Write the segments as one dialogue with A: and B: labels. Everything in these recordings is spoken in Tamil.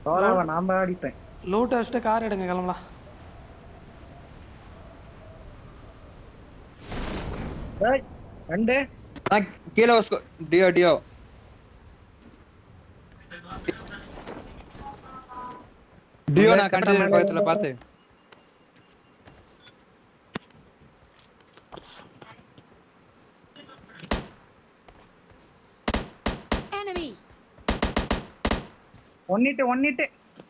A: சோலாவை நான் தான் அடிப்பேன்
B: லூட் அடிச்சுட்டு கார் எடுங்க கிளம்பலாம்
A: ஏய், ரெண்டு
C: நான் கீழே ஒரு sco- டியோ டியோ டியோ நான் கண்டெய்னர் பக்கத்துல பார்த்து
D: Enemy!
A: ஒன்னிட்டு ஒன்னிட்டு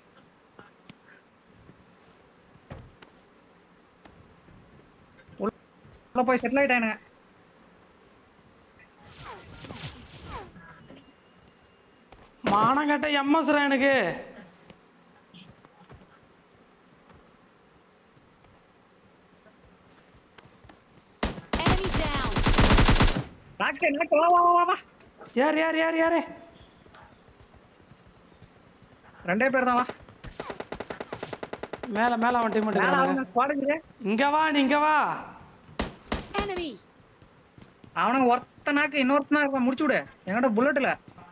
A: உள்ள போய் செட்டில் ஆயிட்டானுங்க
B: மானம் கட்ட எம்எஸ்ரா எனக்கு
D: Enemy down!
A: டாக்டர் நாக்கு வா வா வா, வா வா
B: யார் யார் யார் யாரு
A: ரெண்டே பேர் தான் வா
B: மேல மேல அவன் டீம்
A: மேல
B: மட்டும்
A: அவங்க ஸ்குவாடுங்க
B: இங்க வா நீ இங்க வா
D: Enemy!
A: அவனுங்க ஒருத்த நாக்கு இன்னொருத்தனா இருப்பான் முடிச்சு விடு என்கிட்ட புல்லட்ல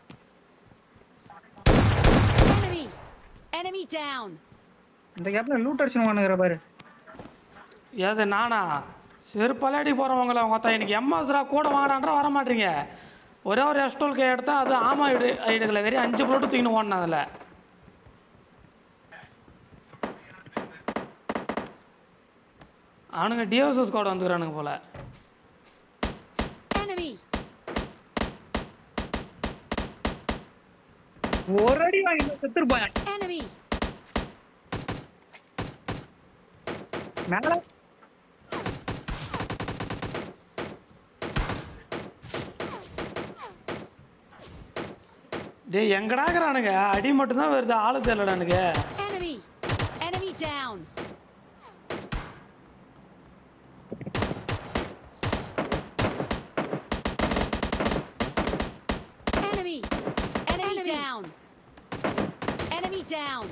D: Enemy! Enemy down!
A: இந்த கேப்ல லூட் அடிச்சுவானுங்கிற பாரு
B: ஏது நானா செருப்பலாடி போகிறவங்கள மொத்தம் எனக்கு எம்எஸ்ரா கூட வாங்கடான்றா வர மாட்டீங்க ஒரே ஒரு எஸ்டோல் கே எடுத்தா அது ஆமா ஐடு ஐடுகளை வெறும் அஞ்சு புல்லட்டு தூக்கின்னு ஓடணும் அதில் அவனுங்க டிஎஸ்எஸ் கோட் வந்துக்கிறானுங்க போல
D: Enemy!
A: ஒரு அடி வாங்கி செத்துருப்பான்
D: Enemy!
A: மேல
B: டேய் எங்கடாக்குறானுங்க அடி மட்டும்தான் வருது ஆளு தெரியலடானுங்க
D: Enemy! Enemy down! Enemy! Enemy down! Enemy down!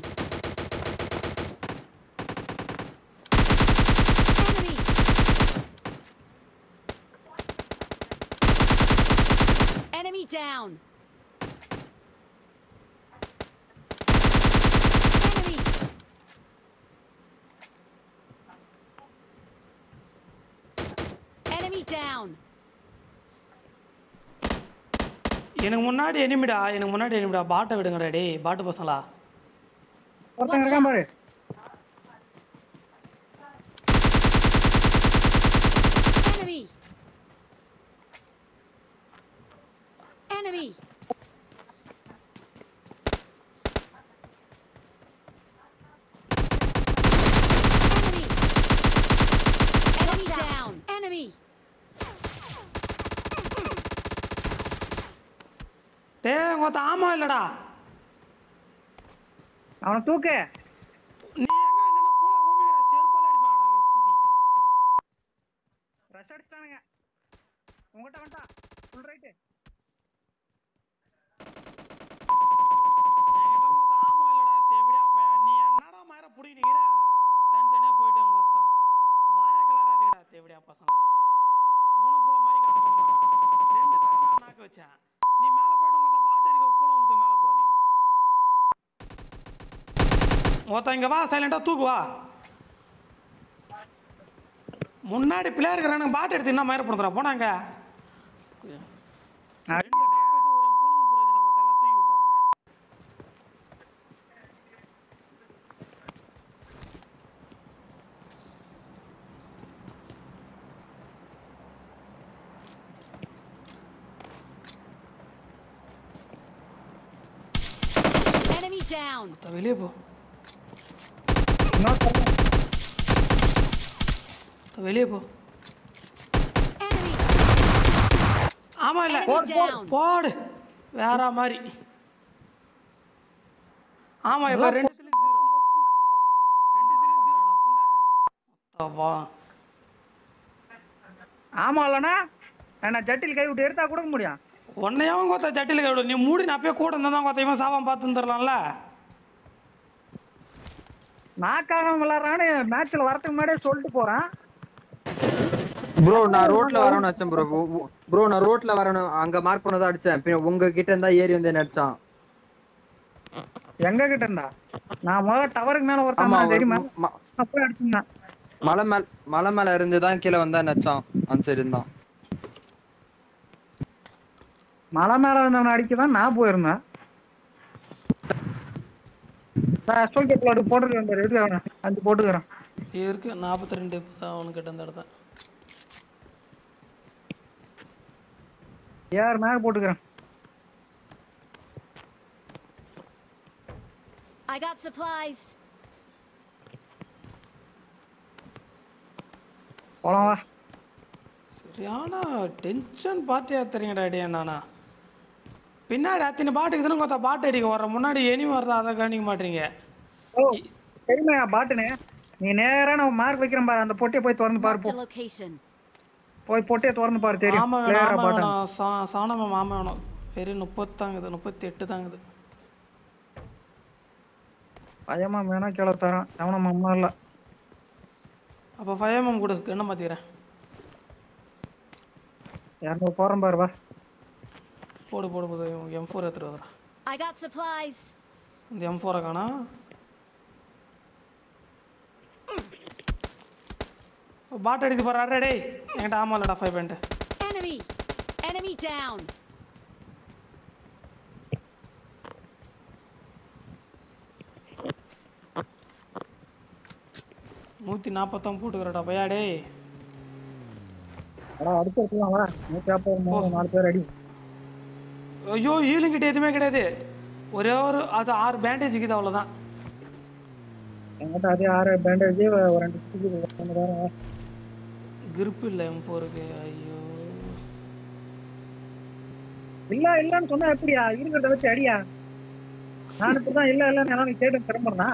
D: Enemy! Enemy down! Enemy! Enemy down!
B: எனக்கு முன்னாடி எனிமிடா எனக்கு முன்னாடி எனிமிடா பாட்டை விடுங்கடா டேய் பாட்டு பசங்களா
A: ஒருத்தன் இருக்கான் பாரு
D: Enemy! Enemy! Enemy! Enemy down! Enemy!
B: டேய் மொத்த ஆமா இல்லடா
A: அவனை தூக்கு
B: நீ எங்க என்னடா பூரா ஓமிக்கிற செருப்பால அடிப்பாங்கடா சிடி
A: ரஷ் அடிச்சிட்டானுங்க உங்ககிட்ட வந்துட்டான் ஃபுல் ரைட்டு
B: என்கிட்ட மொத்தம் ஆமா இல்லடா தேவிடா அப்ப நீ என்னடா மயிர புடி நிக்கிற தனித்தனியா போயிட்டு மொத்தம் வாய கிளறாதீங்கடா தேவிடா பசங்க உன போல மைக் ஆன் பண்ண மாட்டான் ரெண்டு பேரை நான் நாக்க வச்சேன் நீ மேல போயிட்டு மொத்த பாட்டு அடிக்க பூல முத்து மேல போ நீ மொத்தம் இங்க வா சைலண்டா தூக்கு வா முன்னாடி பிள்ளையா இருக்கிறானுங்க பாட்டு எடுத்து என்ன மயிர படுத்துறா போனாங்க ரெண்டு டாக் வச்சு ஒரு புழுங்கு புரோஜனம் மொத்தம் எல்லாம் தூக்கி விட்டானுங்க
D: Enemy down!
B: மொத்த வெளியே போ
A: இன்னொருத்தன்
B: மொத்த வெளியே போ
D: Enemy!
B: ஆமா இல்ல
D: Enemy down!
B: போடு வேற மாதிரி ஆமா இப்ப ரெண்டு சிலிங் ஜீரோ ரெண்டு சிலிங் ஜீரோடா புண்டை அப்பா
A: ஆமா இல்லைண்ணா நான் ஜட்டில் கை விட்டு எடுத்தா கொடுக்க முடியும்
B: உன்னையவன் கொத்த ஜட்டில கைவிடு நீ மூடி நான் அப்பயே கூட இருந்தா தான் கொத்த இவன் சாவான் பார்த்து தரலாம்ல
A: நாக்காக விளாட்றான்னு மேட்ச்ல வரதுக்கு முன்னாடியே சொல்லிட்டு போறேன்
C: ப்ரோ நான் ரோட்ல வரணும்னு வச்சேன் ப்ரோ ப்ரோ நான் ரோட்ல வரணும் அங்க மார்க் பண்ணதான் அடிச்சேன் பின்ன உங்க கிட்ட இருந்தா ஏறி வந்து என்ன அடிச்சான்
A: எங்க கிட்ட இருந்தா நான் முதல்ல டவருக்கு மேல
C: ஆமா
A: ஒருத்தன்
C: ஒரு
A: தெரியுமா
C: ம-
A: அப்படியே அடிச்சிருந்தான்
C: மலை மேல மலை மேல இருந்து தான் கீழே வந்தா நச்சான் அந்த சைடு இருந்தான்
A: மலை மேல இருந்தவனை அடிக்க தான் நான் போயிருந்தேன் நான் சோல்ஜர் பிளாட் போட்டுருக்கேன் பாரு, இருக்கு அவனை அஞ்சு போட்டுக்கிறேன்
B: இருக்கு நாற்பத்தி ரெண்டு அவனுக்கிட்ட இந்த இடத்த
A: யார் மேல போட்டுக்கிறேன்
D: I got supplies.
A: போலாம் வா
B: சரியான டென்ஷன் பார்த்தியா தெரியுங்கடா அடியா நானா பின்னாடி அத்தனை பாட்டுக்கு தானே கொத்தா பாட்டு அடிக்க வர்ற முன்னாடி எனி வருதா அதை கவனிக்க மாட்டீங்க
A: ஓ தெரியுமா பாட்டுனே நீ நேரா நான் மார்க் வைக்கிறேன் பாரு அந்த பொட்டியை போய் திறந்து பாரு
D: Marked
A: போ
D: a location.
A: போய் பொட்டியை திறந்து பாரு தெரியும்
B: ஆமா வேணும்
A: பிளேயரா
B: ஆமா
A: பாட்டன்
B: வேணும் சா- சாணமா மாமா வேணும் வெறும் முப்பத்தாங்குது முப்பத்தி எட்டு தாங்குது
A: பயமா வேணா கீழே தரேன் சவனம் அம்மா இல்ல
B: அப்போ ஃபைவ் எம்எம் கொடு என்ன மாற்றிக்கிறேன்
A: இரநூறு போறேன் பாரு வா
B: போடு போடு போடு எம் ஃபோர் எடுத்துகிட்டு வந்துடுறேன்
D: I got supplies.
B: இந்த எம் ஃபோரை காணா பாட்டு அடித்து போகிறாரு டேய் என்கிட்ட ஆமா இல்லடா five point
D: Enemy. Enemy down.
B: நூற்றி நாற்பத்தொம்பது போட்டுக்கிறடா பையா டேய்
A: அடா அடுத்து எடுத்துலாம் வா நூற்றி நாற்பது மூணு நாலு பேர் அடி
B: ஐயோ ஹீலிங் கிட்ட எதுவுமே கிடையாது ஒரே ஒரு அது ஆறு பேண்டேஜ் இருக்குது அவ்வளோதான்
A: என்கிட்ட அதே ஆறு பேண்டேஜ் ஒரு ரெண்டு சுத்துக்கு ஒன்று வேற வா
B: grip இல்லை எம் ஃபோருக்கு ஐயோ
A: இல்ல இல்லன்னு சொன்னா எப்படியா இருக்கிறத வச்சு அடியா நான் இப்படிதான் இல்ல இல்லன்னு எல்லாம் நீ கேட்டு திரும்புறா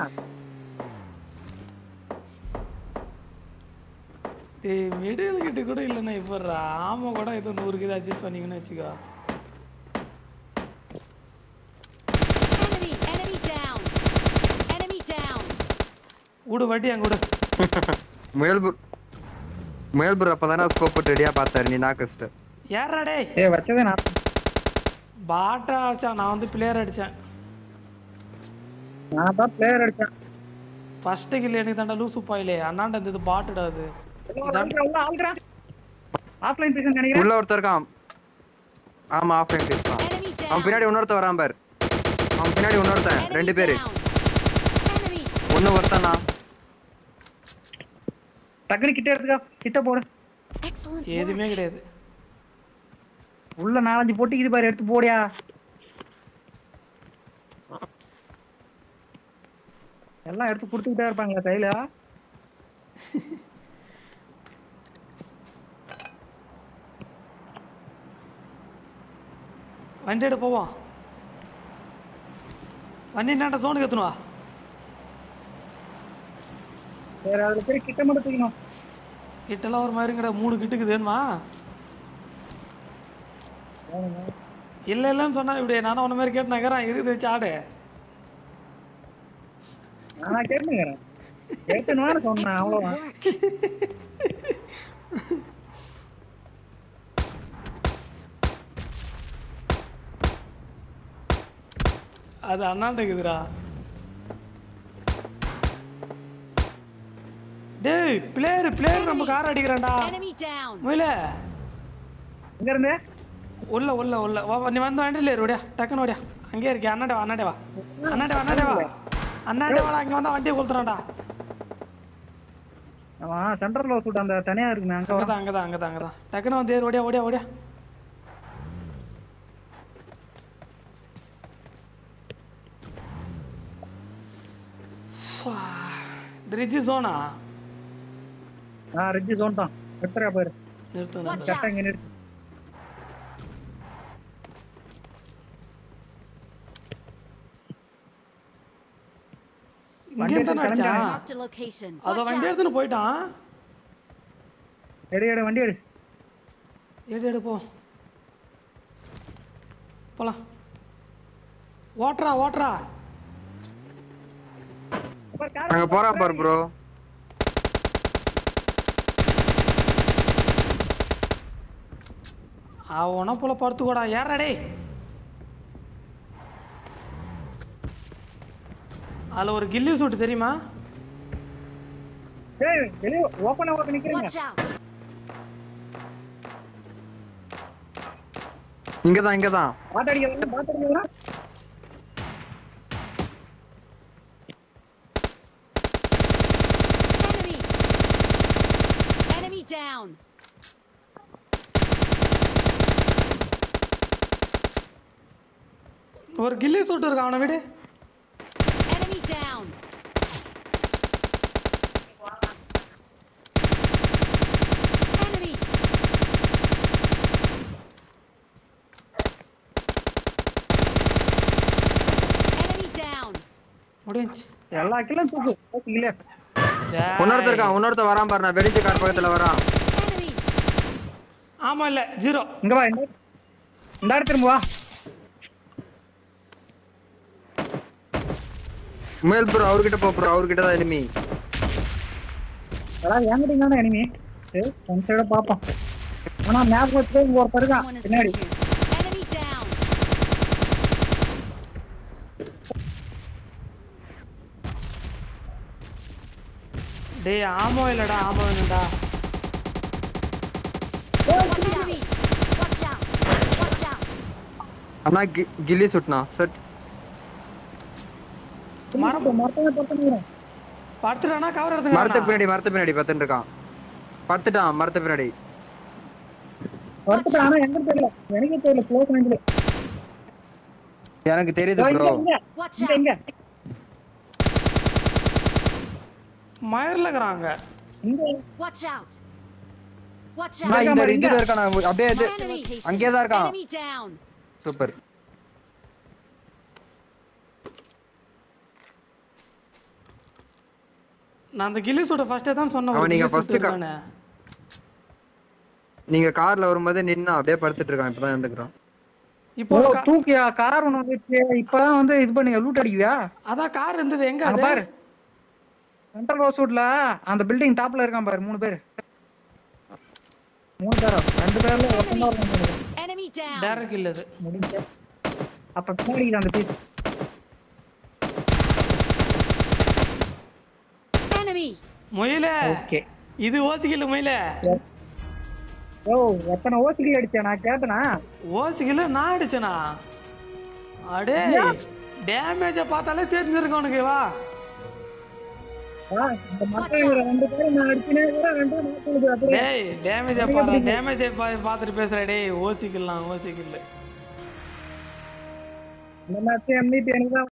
B: டேய் மிடில் கிட்ட கூட இல்லைண்ணா இப்போ ஆமாம் கூட ஏதோ நூறு கிலோ அட்ஜஸ்ட் பண்ணிங்கன்னு வச்சுக்கோ
D: Enemy. Enemy down. Enemy down.
B: விடு வட்டி அங்கே விடு
C: முயல் bro- முயல் ப்ரோ அப்பதானே ஸ்கோப் ரெடியா பார்த்தாரு நீ நாக்கஸ்ட்
B: ஏறா டேய்
A: ஏ வச்சதே நான்
B: பாட்டா அடிச்சா நான் வந்து பிளேயர் அடித்தேன்
A: நான் தான் பிளேயர் அடிச்சேன்
B: ஃபஸ்ட்டு கில் எனக்கு தாண்டா லூசு பாயிலே அண்ணாண்ட இருந்தது பாட்டுடா அது
A: ஆஃப்லைன் பீசன் நினைக்கிறேன்
C: உள்ள ஒருத்தர் இருக்கான் ஆமா ஆஃப் லைன் பேசுவான்
D: Enemy down.
C: அவன் பின்னாடி இன்னொருத்தன் வரான் பாரு அவன் பின்னாடி இன்னொருத்தன்
D: Enemy
C: ரெண்டு பேரு
D: down. Enemy.
C: ஒண்ணு ஒருத்தனா
A: டக்குனு கிட்ட எடுத்துக்கோ கிட்ட போடு
D: Excellent work.
B: எதுவுமே கிடையாது
A: உள்ள நாலஞ்சு போட்டு இது பாரு எடுத்து போடியா எல்லாம் எடுத்து கொடுத்துக்கிட்டே இருப்பாங்களா கையில
B: வண்டி எடு போவோம் வண்டி என்னடா சோனுக்கு எத்தணுவா
A: வேற அதுல போய் கிட்ட மட்டும் தூக்கணும்
B: கிட்டலாம் ஒரு மாதிரிங்கடா மூணு கிட்டுக்கு வேணுமா இல்லை இல்லைன்னு சொன்னா இப்படி நானும் உன்ன மாதிரி கேட்டு நகரான் இருக்குது வச்சு ஆடு
A: நானா கேட்டுக்கிறேன் கேட்டுன்னு சொன்னேன்
D: Excellent
A: அவ்வளவுதான்
D: work.
B: அது அண்ணாண்ட இருக்குதுடா டேய் பிளேயர் பிளேயர் நம்ம கார் அடிக்கிறான்டா
D: Enemy down.
B: முயல
A: எங்க இருந்து
B: உள்ள உள்ள உள்ள வா வா, நீ வந்து வண்டியில் ஏறு ஓடியா டக்குன்னு ஓடியா அங்கேயே இருக்கே அண்ணாடே வா அண்ணாடே வா அண்ணாடே வா அண்ணாடே வா அண்ணாடே வாடா அங்கே வந்தா வண்டியை கொளுத்துறான்டா
A: அவன் சென்ட்ரல் ஹவுஸ் அந்த தனியா இருக்குமே அங்க
B: அங்கே
A: வா.
B: தான் அங்கே தான் அங்கே தான் அங்கே தான் டக்குன்னு வந்து ஏறு ஓடியா ஓடியா ஓடியா பிரிட்ஜ் சோனா
A: நான் ரிஜி ஜோன் தான் எத்தரையா போயிரு
B: நிறுத்து
D: Watch
A: கரெக்டா
D: out.
A: இங்க நிறுத்து
B: இங்கே இருந்தானே அடிச்சான்
D: Marked a location.
B: அதை
D: Watch
B: வண்டி
D: out.
B: எடுத்துன்னு போயிட்டான்
A: எடு எடு வண்டி எடு
B: எடு எடு போ போலாம் ஓட்டுறா ஓட்டுறா
C: அங்க போறான் பாரு ப்ரோ
B: அவன போல படுத்துக்கோடா ஏறா டேய் அதுல ஒரு கில்லி சூட் தெரியுமா
A: ஏய் வெளியே ஓப்பனா ஓப்பன் நிக்கிறீங்க
D: Watch out!
C: இங்கதான் இங்கதான்
A: பாட்டடிக்க வரலாம் பாட்டடிக்க வரலாம்
D: Enemy! Enemy down!
B: ஒரு கில்லி சூட் இருக்கு அவனை விடு
D: Enemy down! Enemy! Enemy down!
B: முடிஞ்சு
A: எல்லா கிலோ தூக்கு ஓகே
C: இன்னொருத்தர் இருக்கான் இன்னொருத்தர் வரான் பாரு நான் வெடிச்ச கார் பக்கத்துல வரான்
D: Enemy!
B: ஆமா இல்ல ஜீரோ
A: இங்க வா இந்த இந்த இடத்துல திரும்ப வா
C: மேல் ப்ரோ அவர்கிட்ட போ ப்ரோ அவர்கிட்ட தான் enemy
A: அதான் என்கிட்ட தானே எனிமி சரி ஒன் சைட பாப்போம் ஆனா மேப் வச்சு இங்க ஒருத்தர் இருக்கான்
D: One is
A: பின்னாடி
D: here. Enemy down!
B: டேய் ஆமோ இல்லடா ஆமோ வேணும்டா
D: Watch out! Watch out! Watch out!
C: அண்ணா கி- கில்லி சுட்னா செட்
A: மரத்தை மரத்தை பக்கம்
B: படுத்துட்டானா கவர்
C: மரத்து
B: எடுத்துக்கலாம்
C: பின்னாடி மரத்து பின்னாடி பத்துன்னு இருக்கான் பத்துட்டான் மரத்து பின்னாடி
A: ஒருத்தர் ஆனா எங்க தெரியல எனக்கே தெரியல க்ளோஸ் ரேஞ்சில்
C: எனக்கு தெரியுது
A: இங்க
C: ப்ரோ
A: இங்க
D: Watch
A: இங்க
D: out!
A: இங்க
B: மயர்ல இருக்கிறாங்க
A: இங்க
D: Watch out! Watch
C: நான்
D: out!
C: இந்த
A: இருக்கான்
C: இதுல இருக்கான் நான் அப்படியே இது
D: Enemy!
C: அங்கேயே தான் இருக்கான்
D: Enemy down!
C: சூப்பர்
B: நான் அந்த கில்லி சூட்டை ஃபர்ஸ்டே தான் சொன்னேன்
C: அவன்
B: ஒரு
C: நீங்க
B: கில்லி
C: first
B: சூட்
C: கா-
B: இருக்கானே.
C: நீங்க கார்ல வரும்போது நின்னா அப்படியே படுத்துட்டு இருக்கான் இப்பதான் எழுந்துக்கிறான்
B: இப்போ
A: ஓ
B: ஒரு கா-
A: தூக்கியா கார் ஒண்ணு வந்துச்சு இப்பதான் வந்து இது பண்ணி லூட் அடிக்குவியா
B: அதான் கார் இருந்தது எங்க
A: அங்க
B: அது
A: பாரு சென்ட்ரல் ரோஸ்வுட்ல அந்த பில்டிங் டாப்ல இருக்கான் பாரு மூணு பேர் மூணு பேரா ரெண்டு பேர்ல ஒருத்தன் தான் இருக்கான் நினைக்கிறேன்.
D: Enemy down!
B: டேரக்ட் இல்ல இது
A: முடிஞ்ச அப்ப பின்னாடி இருக்குது அந்த பீஸ்
D: Enemy!
B: முயலே
A: ஓகே
B: இது ஓசிக்கல முயலே
A: ஓ எத்தனை ஓசிகள் அடிச்சேன் நான் கேட்டனா
B: ஓசிக்கல நான் அடிச்சனா அடே டேமேஜ பார்த்தாலே தெரிஞ்சிருக்கும் உனக்கு வா
A: ஆ, இந்த மக்கள் இவரை ரெண்டு பேரும் நான் அடிச்சுனே கூட ரெண்டு பேரும் நாக்கு அப்படியே
B: டேய் டேமேஜ பாரு டேமேஜ பார்த்துட்டு பேசுற டேய் ஓசிக்கலாம் ஓசிக்கல
A: இந்த மேட்ச் எம்இபி எனக்கு தான்